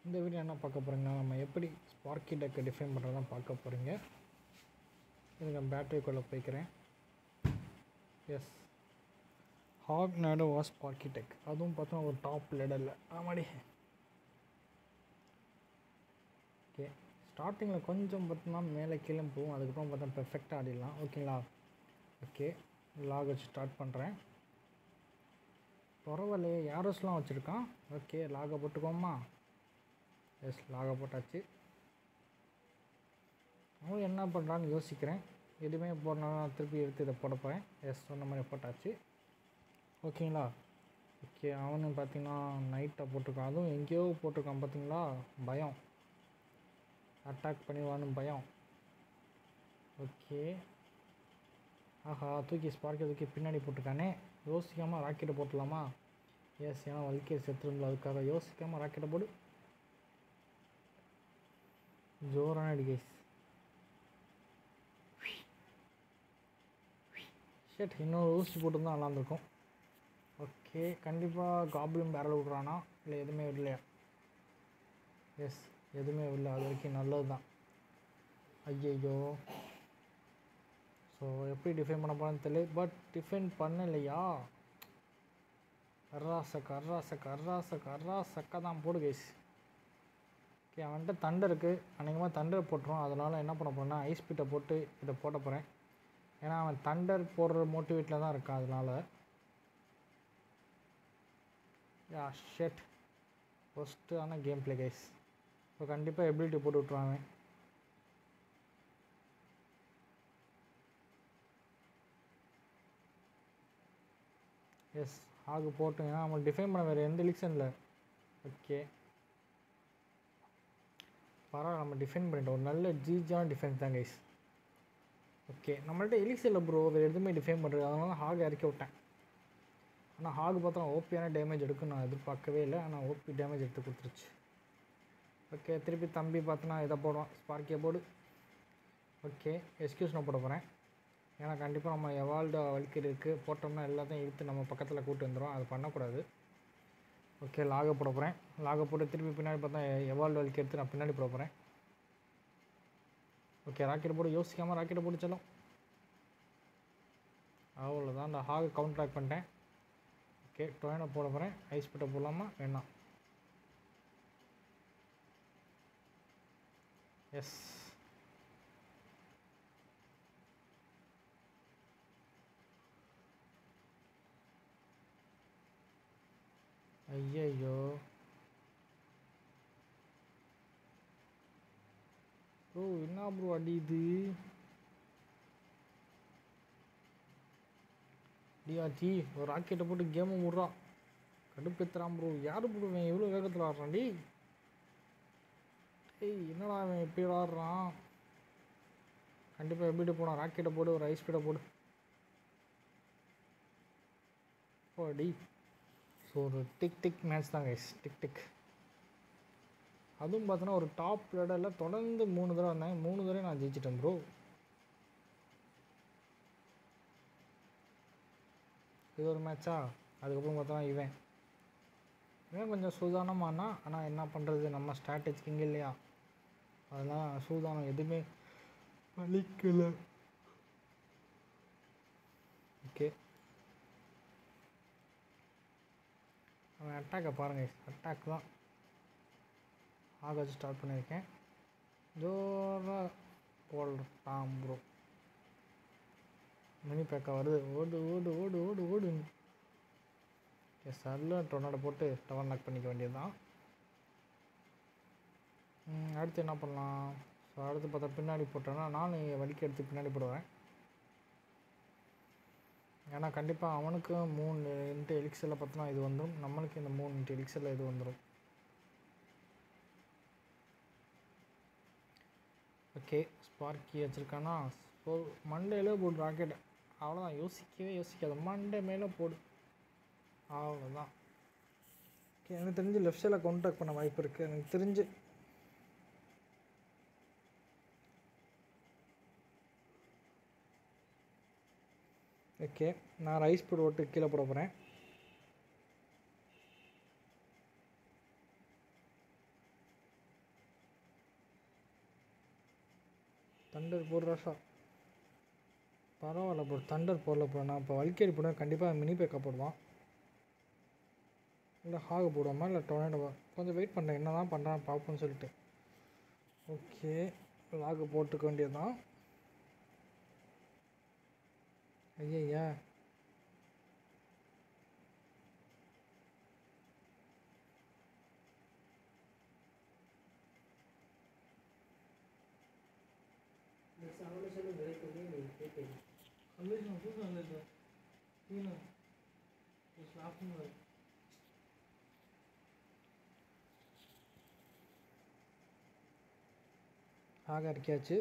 இந்த வீடியோ என்ன பார்க்க போகிறீங்கன்னா நம்ம எப்படி ஸ்பார்க்கி டெக்கை டிஃபைன் பண்ணுறதான் பார்க்க போகிறீங்க இதுக்கு நான் பேட்டரிக்குள்ளே போய்க்கிறேன் எஸ் ஹாக் நேடோ வாஸ் ஸ்பார்க்கி டெக் அதுவும் பார்த்தோன்னா ஒரு டாப் லெடரில் ஆமாடி ஓகே ஸ்டார்டிங்கில் கொஞ்சம் பார்த்தோம்னா மேலே கீழே போகும் அதுக்கப்புறம் பார்த்தா பெர்ஃபெக்டாக ஆடிடலாம் ஓகேங்களா ஓகே லாக் வச்சு ஸ்டார்ட் பண்ணுறேன் பரவாயில்லையே யாரோஸ்லாம் வச்சுருக்கான் ஓகே லாகை போட்டுக்கோமா எஸ் லாகை போட்டாச்சு அவன் என்ன பண்ணுறான்னு யோசிக்கிறேன் எதுவுமே போடணும் திருப்பி எடுத்து இதை போட போகிறேன் எஸ் சொன்ன மாதிரி போட்டாச்சு ஓகேங்களா ஓகே அவனு பார்த்தீங்கன்னா நைட்டை போட்டிருக்கான் அதுவும் எங்கேயோ போட்டிருக்கான் பார்த்தீங்களா பயம் அட்டாக் பண்ணிடுவான்னு பயம் ஓகே ஆஹா தூக்கி ஸ்பார்க்கை தூக்கி பின்னாடி போட்டிருக்கானே யோசிக்காமல் ராக்கெட்டை போட்டுடலாமா எஸ் ஏன்னா வலிக்கே செத்துருங்களா அதுக்காக யோசிக்காமல் ராக்கெட்டை போடு ஜோரான அடி கைஸ் ஷெட் இன்னொரு ஊசி போட்டுருந்தா நல்லா இருந்திருக்கும் ஓகே கண்டிப்பாக காப்ளின் பேரல் விட்றானா இல்லை எதுவுமே விடலையா எஸ் எதுவுமே இல்லை அது வரைக்கும் நல்லது தான் ஐயையோ ஸோ எப்படி டிஃபைன் பண்ண போகிறேன்னு தெரியல பட் டிஃபைன் பண்ணலையா கர்ரா சக்க கர்ரா சக்க கர்ரா சக்க கர்ரா சக்க தான் போடு கைஸ் ஓகே அவன்கிட்ட தண்டை இருக்குது அநேகமாக தண்டர் போட்டுரும் அதனால் என்ன பண்ண போகிறேன்னா ஐஸ் பீட்டை போட்டு இதை போட போகிறேன் ஏன்னா அவன் தண்டர் போடுற மோட்டிவேட்டில் தான் இருக்கான் அதனால் யா ஷெட் ஃபஸ்ட்டு ஆனால் கேம் ப்ளே கைஸ் இப்போ கண்டிப்பாக எபிலிட்டி போட்டு விட்ருவாங்க எஸ் ஆகு போட்டோம் ஏன்னா நம்ம டிஃபைன் பண்ண வேறு எந்த எலிக்ஷன் இல்லை ஓகே பரவாயில்ல நம்ம டிஃபைன் பண்ணிட்டோம் ஒரு நல்ல ஜீஜான டிஃபைன் தான் கைஸ் ஓகே நம்மள்ட்ட எலிக்ஸ் இல்லை ப்ரோ வேறு எதுவுமே டிஃபைன் பண்ணுறது அதனால ஹாக் இறக்கி விட்டேன் ஆனால் ஹாக் பார்த்தா ஓபியான டேமேஜ் எடுக்கும் நான் எதிர்பார்க்கவே இல்லை ஆனால் ஓபி டேமேஜ் எடுத்து கொடுத்துருச்சு ஓகே திருப்பி தம்பி பார்த்தோன்னா இதை போடுவான் ஸ்பார்க்கியை போடு ஓகே எக்ஸ்கியூஸ் நான் போட போகிறேன் ஏன்னா கண்டிப்பாக நம்ம எவால்டு வலிக்கர் இருக்குது போட்டோம்னா எல்லாத்தையும் இழுத்து நம்ம பக்கத்தில் கூட்டு வந்துடும் அது பண்ணக்கூடாது ஓகே லாகை போட போகிறேன் லாகை போட்டு திருப்பி பின்னாடி பார்த்தா எவால்டு வலிக்க எடுத்து நான் பின்னாடி போட போகிறேன் ஓகே ராக்கெட் போட்டு யோசிக்காமல் ராக்கெட்டை போட்டு செல்லும் அவ்வளோதான் அந்த ஹாகை கவுண்ட் பண்ணிட்டேன் ஓகே டொயனை போட போகிறேன் ஐஸ் பிட்டை போடலாமா வேணாம் எஸ் ஐயையோ ப்ரோ என்ன ப்ரோ அடியுது டிஆர்ஜி ஒரு ராக்கெட்டை போட்டு கேமை விட்றான் கடுப்பேத்துறான் ப்ரோ யார் ப்ரோ இவன் எவ்வளோ வேகத்தில் ஆடுறான் டி ஏய் என்னடா அவன் எப்படி ஆடுறான் கண்டிப்பாக எப்படி போனான் ராக்கெட்டை போடு ஒரு ஐஸ் பீடை போடு ஓ டி ஸோ ஒரு டிக் டிக் மேட்ச் தான் கைஸ் டிக் டிக் அதுவும் பார்த்தோன்னா ஒரு டாப் லெடரில் தொடர்ந்து மூணு தடவை வந்தேன் மூணு தடவை நான் ஜெயிச்சிட்டேன் ப்ரோ இது ஒரு மேட்சா அதுக்கப்புறம் பார்த்தோன்னா இவன் இவன் கொஞ்சம் சூதானமானா ஆனால் என்ன பண்ணுறது நம்ம ஸ்ட்ராட்டஜி கிங் இல்லையா அதெல்லாம் சூதானம் எதுவுமே வலிக்கலை ஓகே அவன் அட்டாக்கை பாருங்கள் அட்டாக் தான் ஆக வச்சு ஸ்டார்ட் பண்ணியிருக்கேன் ஜோராக போடுறான் ப்ரோ மினி பேக்கா வருது ஓடு ஓடு ஓடு ஓடு ஓடு எஸ் அதில் டொர்னாடோ போட்டு டவர் லாக் பண்ணிக்க வேண்டியது தான் அடுத்து என்ன பண்ணலாம் ஸோ அடுத்து பார்த்தா பின்னாடி போட்டோன்னா நானும் வலிக்கு எடுத்து பின்னாடி போடுவேன் ஏன்னா கண்டிப்பாக அவனுக்கு மூணு இன்ட்டு எலிக்ஸில் பார்த்தோன்னா இது வந்துடும் நம்மளுக்கு இந்த மூணு இன்ட்டு எலிக்ஸில் இது வந்துடும் ஓகே ஸ்பார்க்கி வச்சுருக்கானா ஸோ மண்டேல போடு ராக்கெட் அவ்வளோதான் யோசிக்கவே யோசிக்காது மண்டே மேலே போடு அவ்வளோதான் ஓகே எனக்கு தெரிஞ்சு லெஃப்ட் சைடில் கான்டாக்ட் பண்ண வாய்ப்பு இருக்குது எனக்கு தெரிஞ்சு ஓகே நான் ரைஸ் போட்டு ஓட்டு கீழே போட போகிறேன் தண்டர் போடுறாஷா பரவாயில்ல ப்ரோ தண்டர் போடல ப்ரோ நான் இப்போ வல்கேரி போடுவேன் கண்டிப்பாக மினி பேக்கா போடுவான் இல்லை ஹாக போடுவோமா இல்லை டொர்னேடோவா கொஞ்சம் வெயிட் பண்ணுறேன் என்ன தான் பண்ணுறான் பார்ப்போம்னு சொல்லிட்டு ஓகே லாகு போட்டுக்க வேண்டியது தான் ஐயய்யா ஆக அரைக்காச்சு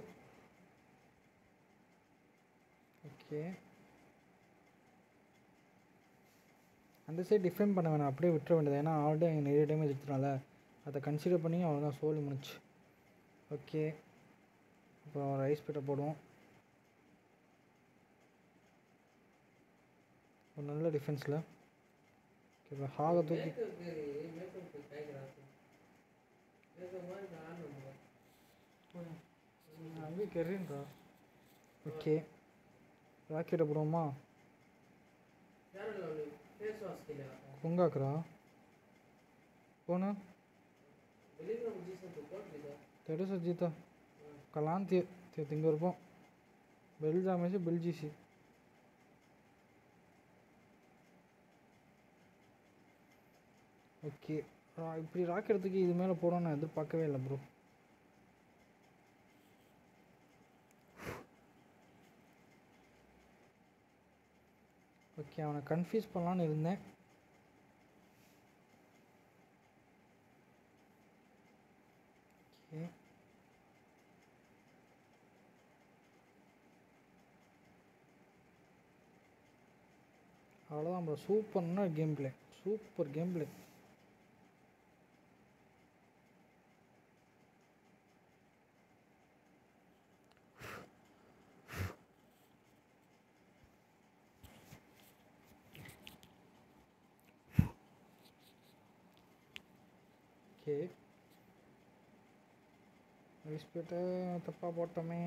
ஓகே அந்த சைடு டிஃபெண்ட் பண்ண வேணாம் அப்படியே விட்டுற வேண்டியது ஏன்னா ஆல்ரெடி அங்கே நிறைய டேமேஜ் எடுத்துனால அதை கன்சிடர் பண்ணி அவ்வளோதான் சோலி முடிச்சு ஓகே அப்புறம் ரைஸ் பீட்டை போடுவோம் ஒரு நல்ல டிஃபென்ஸில் ஓகே இப்போ ஹாக தூக்கி அங்கே கெறின்றா ஓகே ராக்கெட்டை போடுவோமா ಕುಂಗಾಕ್ರಾ ಕೋಣ తెడు సజ్జిత కలాంతి తింగరుపం బెల్ జామేసి బెల్ చేసి ஓகே இப்படி ராக்கிறதுக்கு இது மேலே போடணும்னு நான் எதிர்பார்க்கவே இல்லை ப்ரோ ஓகே அவனை கன்ஃபியூஸ் பண்ணலான்னு இருந்தேன் ஓகே அவ்வளோதான் ப்ரோ சூப்பர்னா game play super game play okay விஸ்பிட்ட தப்பாக போட்டோமே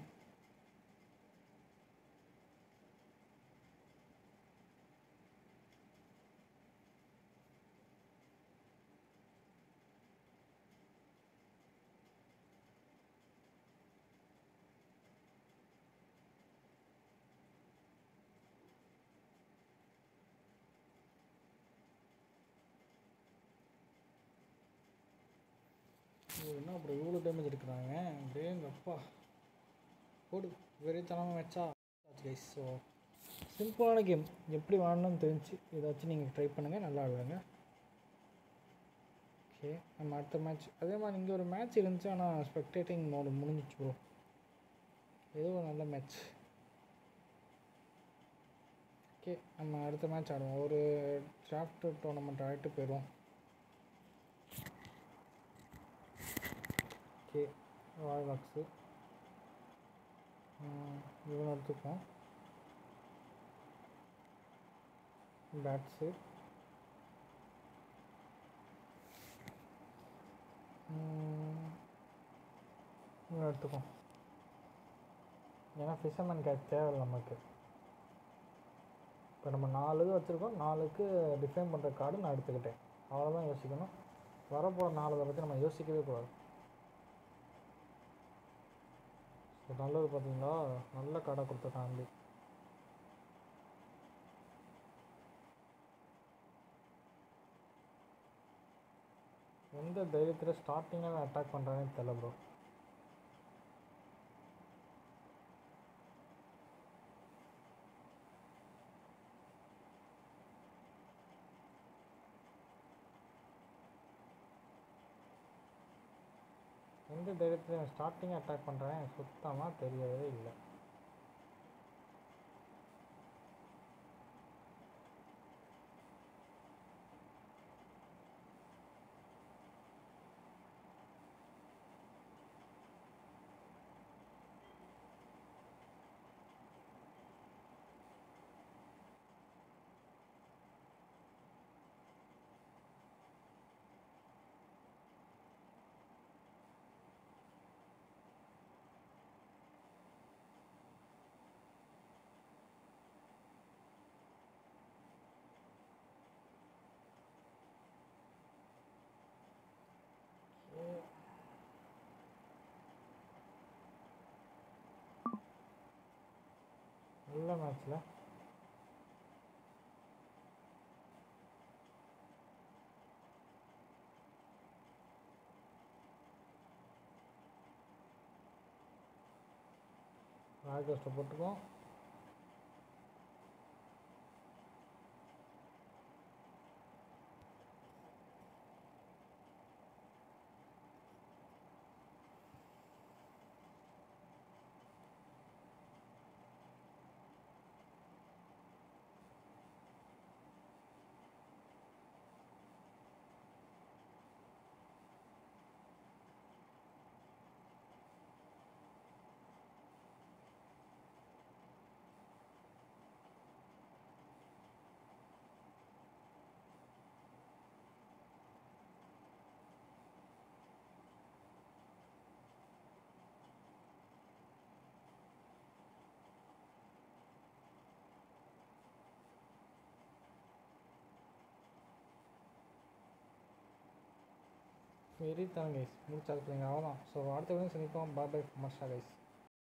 ஓ என்ன அப்புறம் இவ்வளோ டேமேஜ் எடுக்கிறாங்க அப்படியே எங்கள் அப்பா போடு வெறித்தனமாக வச்சா கைஸ் ஸோ சிம்பிளான கேம் எப்படி விளாடணும்னு தெரிஞ்சு ஏதாச்சும் நீங்கள் ட்ரை பண்ணுங்கள் நல்லா விளாடுங்க ஓகே நம்ம அடுத்த மேட்ச் அதே மாதிரி இங்கே ஒரு மேட்ச் இருந்துச்சு ஆனால் ஸ்பெக்டேட்டிங் மோடு முடிஞ்சிச்சு ப்ரோ ஏதோ ஒரு நல்ல மேட்ச் ஓகே நம்ம அடுத்த மேட்ச் ஆடுவோம் ஒரு டிராஃப்ட் டோர்னமெண்ட் ஆகிட்டு போயிடுவோம் ஓகே வாய்வாக்ஸு இவனை எடுத்துப்போம் பேட்ஸு இவனை எடுத்துப்போம் ஏன்னா ஃபிஷர்மேன் கேட் தேவையில்லை நமக்கு இப்போ நம்ம நாலு இது வச்சுருக்கோம் நாலுக்கு டிஃபைன் பண்ணுற கார்டு நான் எடுத்துக்கிட்டேன் அவ்வளோதான் யோசிக்கணும் வரப்போகிற நாலு பற்றி நம்ம யோசிக்கவே கூடாது ஸோ நல்லது பார்த்தீங்களா நல்ல கடை கொடுத்துருக்கான் அம்பி எந்த தைரியத்தில் ஸ்டார்டிங்கில் அட்டாக் பண்ணுறானே தெரியல ப்ரோ எந்த தைரியத்தில் ஸ்டார்டிங் அட்டாக் பண்ணுறேன் சுத்தமாக தெரியவே இல்லை ஆச்சுல ராகஸ்ட்டை போட்டுக்கோம் வெரி தான் கைஸ் முடிச்சாச்சு அவ்வளோதான் ஸோ அடுத்த வீடியோ சந்திப்போம் பாய் பை மஸ்டா கைஸ்